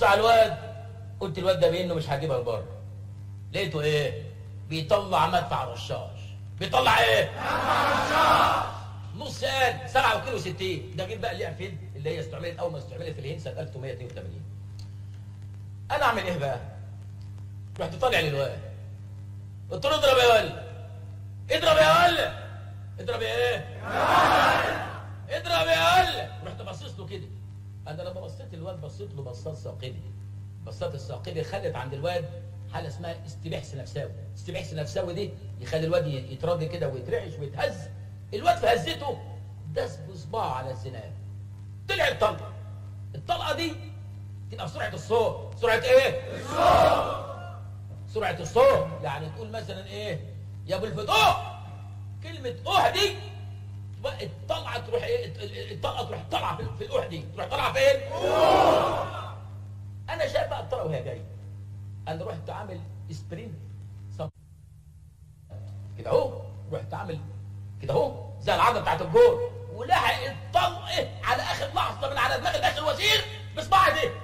على الواد قلت الواد ده بانه مش هجيبها لبره لقيته ايه بيطلع مدفع رشاش بيطلع ايه نص قال 7 كيلو 60 ده غير بقى اللي فين اللي هي استعملت اول ما استعملت في الهند سنه 1882 انا اعمل ايه بقى رحت طالع للواد قلت له اضرب يا ولد اضرب يا ولد اضرب يا ايه اضرب يا ولد رحت باصص له كده انا لما بصيت الواد بصيت له بصات ثاقبه بصات الثاقبه خلت عند الواد حاله اسمها استباحث نفساوي استباحث نفساوي دي يخلي الواد يتراضي كده ويترعش ويتهز الواد في هزته داس بصباعه على الزناد طلعت طلقه الطلقه دي تبقى بسرعه الصوت سرعه ايه الصوت سرعه الصوت يعني تقول مثلا ايه يا ابو الفتوح كلمه اوه دي بقى الطلعه تروح ايه الطلقه تروح طالعه في, في الاوح دي تروح طالعه فين انا شايف بقى الطلقه وهي جايه انا رحت عامل سبرنت كده اهو رحت عامل كده اهو زي العرضه بتاعت الجول ولحق الطلقه على اخر لحظه من على دماغ الاخر وزير بصباعي دي